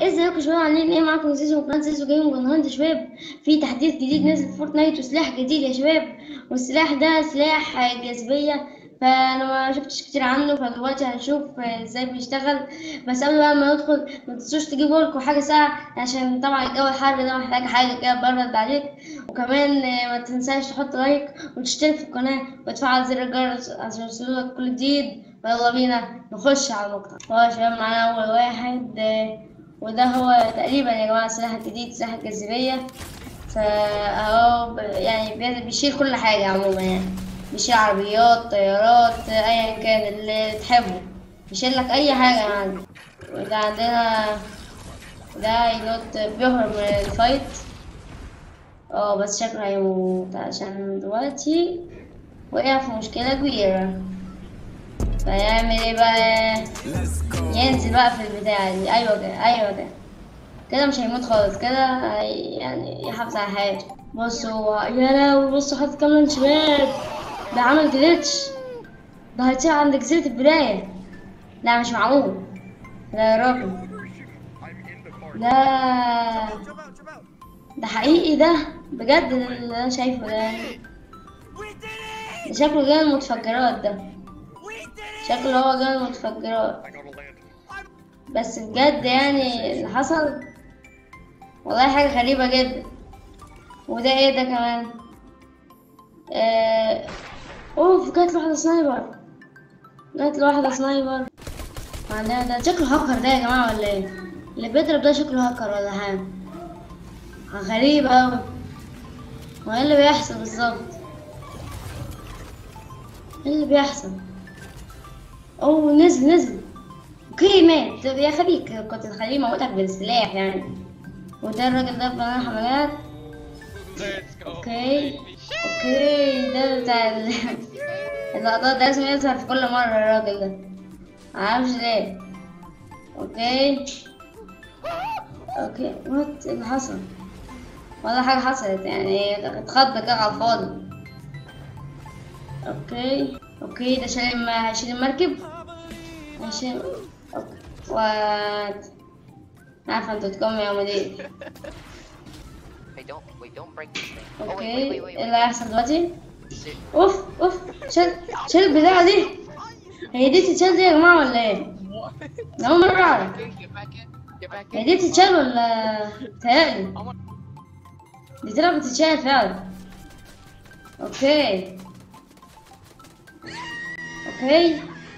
ازيكم يا شباب عاملين ايه معاكم زيزو وقناة زيزو جيمنج النهارده يا شباب في تحديث جديد نزل في فورتنايت وسلاح جديد يا شباب والسلاح ده سلاح جاذبية فانا ما شفتش كتير عنه فدلوقتي هنشوف ازاي بيشتغل بس قبل بقى ما ندخل ما تنسوش تجيبوا لكم حاجة ساقعة عشان طبعا الجو الحر ده محتاج حاجة كده تبرد عليك وكمان ما تنساش تحط لايك وتشترك في القناة وتفعل زر الجرس عشان يوصلك كل جديد ويلا بينا نخش على المقطع هو يا شباب معانا أول واحد وده هو تقريبا يا جماعة السلاح الجديد سلاح الجاذبية فاهو ب- يعني بي- بيشيل كل حاجة عموما يعني بيشيل عربيات طيارات أيا كان اللي تحبه بيشيل لك أي حاجة يا معلم وده عندنا ده ينط بيهرب من الفايت اه بس شكله هيموت عشان دلوقتي وقع في مشكلة كبيرة فيعمل ايه بقى ينزل بقى في البتاع دي ايوه كده ايوه كده كده مش هيموت خالص كده هي- يعني يحافظ على حياته بصوا يا لهوي بصوا حاطط كام شباب ده عمل جليتش ده هيطير عند جزيرة البداية لا مش معقول لا يا راجل لا ده حقيقي ده بجد اللي انا شايفه ده ده شكله جاي من المتفجرات ده شكله هو جاي من المتفجرات بس بجد يعني اللي حصل والله حاجة غريبة جدا وده ايه ده كمان آه... اوف جات له واحدة سنايبر جات له واحدة سنايبر عندنا ده شكله هاكر ده يا جماعة ولا ايه اللي بيضرب ده شكله هاكر ولا حاجة غريب اوي هو ايه اللي بيحصل بالظبط ايه اللي بيحصل اوه نزل نزل اوكي مات طب يا خبيك كنت تخليه يموتك بالسلاح يعني وده الراجل ده بناء حملات Let's go. اوكي اوكي ده بتاع ال- اللقطات ده لازم يظهر في كل مرة الراجل ده معرفش ليه اوكي اوكي وات اللي حصل ولا حاجة حصلت يعني اتخض كده على الفاضي اوكي اوكي ده شايل الم- هيشيل المركب هيشيل اوكي وات عارفة انتوا تقوموا يا مدير Hey, don't wait, don't break this thing. Oh wait, اوكي wait, wait, wait, ايه wait. اللي هيحصل دلوقتي Shit. اوف اوف شيل شيل البتاعة دي هي دي تتشال دي يا جماعة ولا ايه؟ أنا أول مرة أعرف Okay, get back in. Get back in. هي دي تتشال ولا تهيألي I want- دي طلعت بتتشال فعلا اوكي اوكي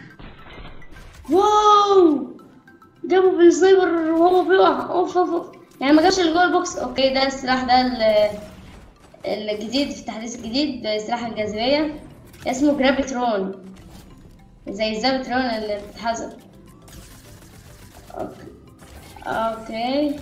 واو جابوا بالسنايبر وهو بيقع اوف اوف اوف يعني ما جابش اللي جوه البوكس اوكي ده السلاح ده ال- الجديد في التحديث الجديد سلاح الجاذبية اسمه جرافيترون زي الزابترون اللي بتتحذف اوكي اوكي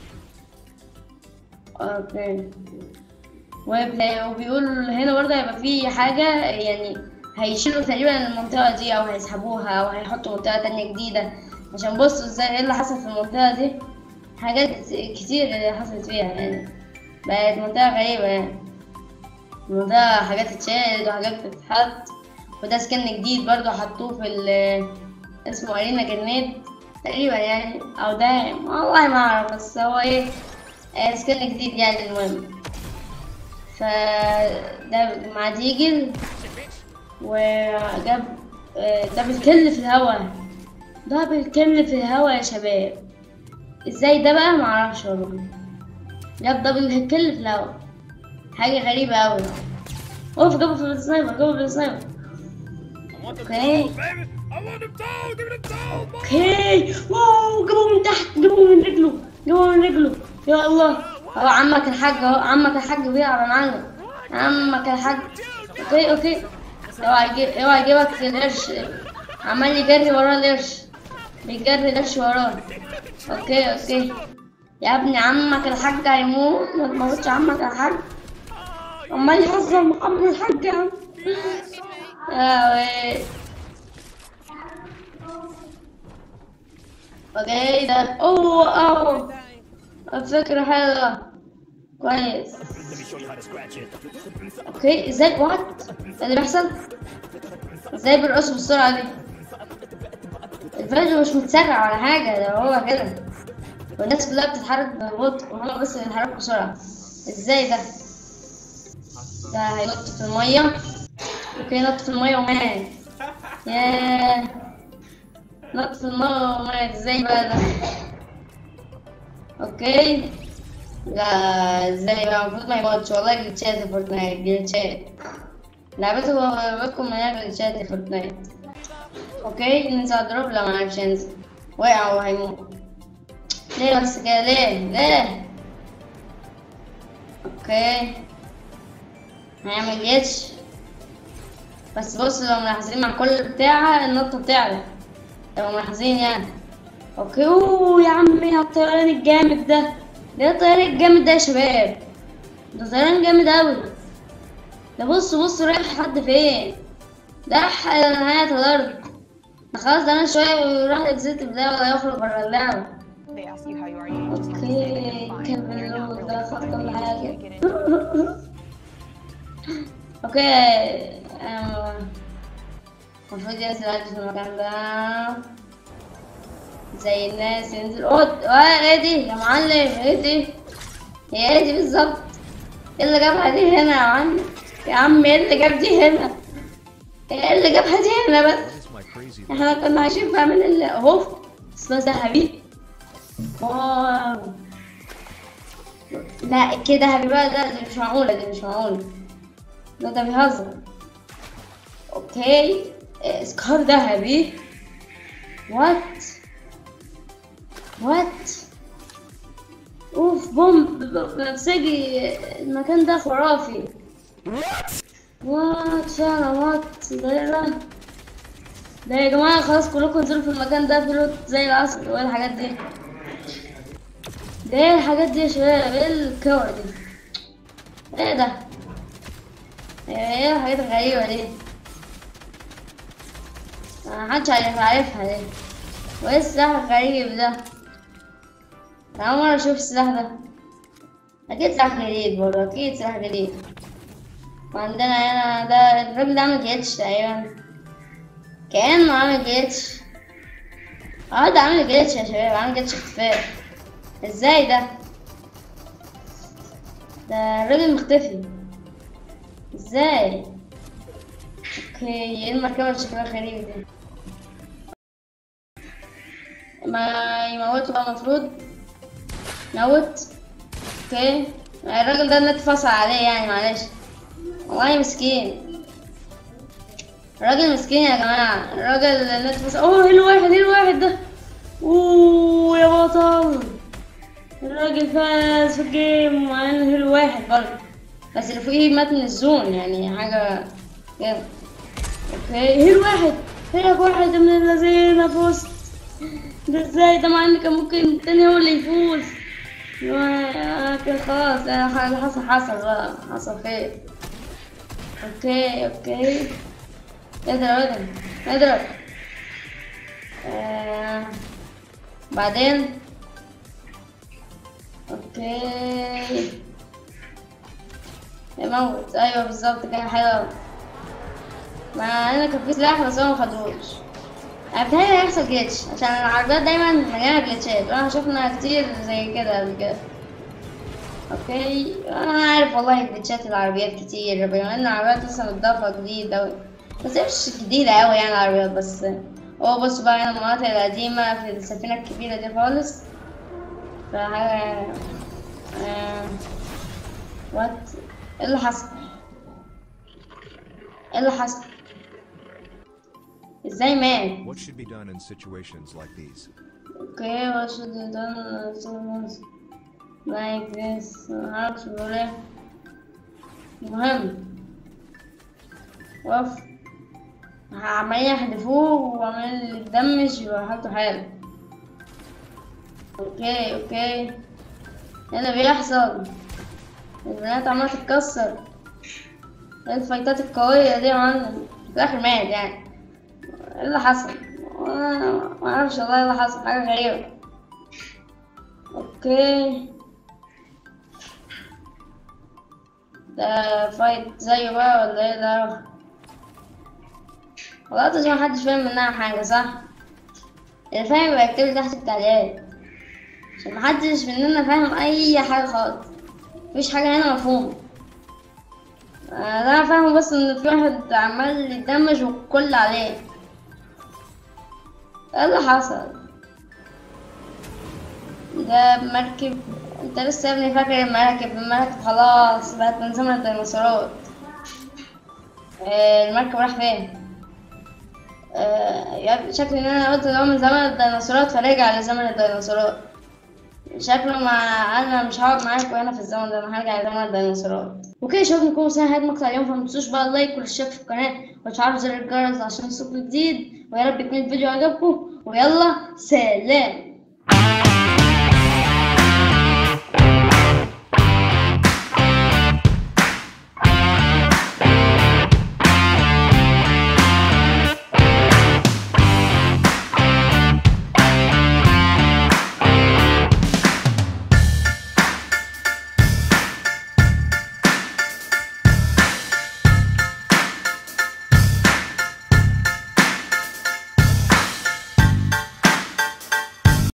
اوكي وبلا- وبيقول هنا برضه هيبقى في حاجة يعني هيشيلوا تقريبا المنطقة دي أو هيسحبوها أو هيحطوا منطقة تانية جديدة عشان بصوا ازاي ايه اللي حصل في المنطقة دي حاجات كتير اللي حصلت فيها يعني بقت منطقة غريبة يعني المنطقة حاجات اتشالت وحاجات بتتحط وده سكن جديد برضه حطوه في ال اسمه أرينا جرنيد تقريبا يعني أو ده والله ما أعرف بس هو ايه آه، سكن جديد يعني المهم فده مع ديجل وجاب آه، دبل كل في الهوا دبل كل في الهوا يا شباب ازاي ده بقى معرفش والله جاب دبل كل في الهوا حاجة غريبة أوي اوف جابه في السنايبر جابه في السنايبر اوكي اوكي واو جابه من تحت جابه من رجله جابه من رجله يا الله هو عمك الحاج اهو عمك الحاج بيلعب يا معلم عمك الحاج اوكي اوكي اوعى يجيب اوعى يجيبك القرش عمال يجري وراه القرش بيجري القرش وراه اوكي اوكي يا ابني عمك الحاج هيموت ما تموتش عمك الحاج عمال يهزر مع عم الحاج يا عم يا وي اوكي ده اوه اوه الفكرة حلوة كويس اوكي ازاي وات اللي بيحصل ازاي بيرقصوا بالسرعة دي الفيديو مش متسرع ولا حاجة ده هو كده والناس كلها بتتحرك ببطء وهما بس بيتحركوا بسرعة ازاي ده؟ ده هينط في المية اوكي نط في المية ومات ياه نط في المية ومات ازاي بقى ده؟ اوكي لا ازاي بقى المفروض ما يموتش والله جلتشات يا فورتنايت جلتشات لعبته لعبتكم مليانة جلتشات يا فورتنايت اوكي ننزل اضرب لا ما عرفش ينزل وقع وهيموت ليه بس كده ليه ليه اوكي هيعمل جيتش بس بص لو ملاحظين مع كل بتاعة النطة بتعلى لو ملاحظين يعني اوكي اوه يا عمي على الطيران الجامد ده ده الطيران الجامد ده يا شباب ده طيران جامد اوي ده بص بص رايح لحد فين ده راح نهاية الأرض ده خلاص ده أنا شوية وراح اكزيت ده ولا يخرج برا اللعبة They ask you how you are, you just have to say اوكي that you're fine. كمل You're not really ده خد sorry. كل You حاجة get it. اوكي أم، المفروض ينزل عندي في المكان ده زي الناس ينزل اوه آه، ايه دي يا معلم ايه دي هي ايه دي بالظبط ايه اللي جابها دي هنا يا معلم يا عم ايه اللي جاب دي هنا ايه اللي جابها دي هنا بس What is my crazy احنا كنا عايشين في امان الله اهو اسمها ذهبي واو لا كده ذهبي بقى ده دي مش معقولة دي مش معقولة ده ده بيهزر اوكي إيه، سكار ذهبي وات وات اوف بوم بنفسجي المكان ده خرافي وات فعلا وات ده ايه ده ده يا جماعة خلاص كلكم انزلوا في المكان ده في لوت زي العصر وايه الحاجات دي ده ايه الحاجات دي يا شباب ايه الكور دي ايه ده ايه الحاجات الغريبة دي محدش عارف عارفها دي وايه السلاح الغريب ده أنا أول مرة أشوف السلاح ده أكيد سلاح جديد برضه أكيد سلاح جديد وعندنا هنا ده الراجل ده عامل جيتش تقريبا كأنه عامل جيتش اه ده عامل جيتش يا شباب عامل جيتش اختفاء ازاي ده ده الراجل مختفي ازاي اوكي ايه المركبة اللي شكلها غريب دي ما يموتوا بقى المفروض موت اوكي الراجل ده النت فصل عليه يعني معلش والله مسكين راجل مسكين يا جماعة الراجل النت فصل اوه ايه الواحد ايه الواحد ده اوه يا بطل الراجل فاز في الجيم مع انه هيل واحد برضه بس اللي فوقيه مات من الزون يعني حاجة جامد اوكي هيل واحد هيلك واحد من الذين فزت ده ازاي ده مع ان كان ممكن التاني هو اللي يفوز لكن خلاص انا اللي حصل حصل بقى حصل خير اوكي اوكي اضرب اضرب اضرب آه. بعدين اوكي يموت ايوه بالظبط كان حلو أوي. مع ان كان في سلاح بس هو مخدوش انا بتهيألي هيحصل جليتش عشان العربيات دايما مليانة جليتشات وانا شفنا كتير زي كده قبل كده اوكي انا عارف والله جليتشات العربيات كتير بما ان العربيات لسه متضافة جديد اوي بس هي مش جديدة اوي يعني العربيات بس هو بصوا بقى هنا المناطق القديمة في السفينة الكبيرة دي خالص فحاجة آه... وات ايه اللي حصل ايه اللي حصل ازاي مات What should be done in situations like these? Okay, what should be done in someone's like this? معرفش بيقول ايه المهم وقف عمالين يحدفوه وعمال يتدمج وحالته حالة اوكي اوكي ايه اللي بيحصل البنات عمالة تتكسر ايه الفايتات القوية دي يا معلم في الآخر مات يعني ايه اللي حصل؟ أنا ما اعرفش والله ايه اللي حصل حاجة غريبة اوكي ده فايت زيه بقى ولا ايه ده؟ والله ده ما حدش فاهم منها حاجة صح؟ اللي فاهم يبقى يكتب لي تحت التعليقات محدش مننا فاهم اي حاجه خالص مفيش حاجه هنا مفهومه آه، ده انا فاهمه بس ان في واحد عمال يتدمج والكل عليه ايه اللي حصل ده مركب انت لسه يا ابني فاكر المراكب المراكب خلاص بقت من زمن الديناصورات آه، المركب راح فين آه، يا- شكلي ان انا قلت ان هو من زمن الديناصورات فرجع لزمن الديناصورات شكله ما انا مش هقعد معاكم هنا في الزمن ده انا هرجع لزمن الديناصورات وكده شوفنا كل سنه هاد مقطع اليوم فمتنسوش بقى اللايك والاشتراك في القناه وتفعلوا زر الجرس عشان يوصلكوا جديد ويا رب يكون الفيديو عجبكم ويلا سلام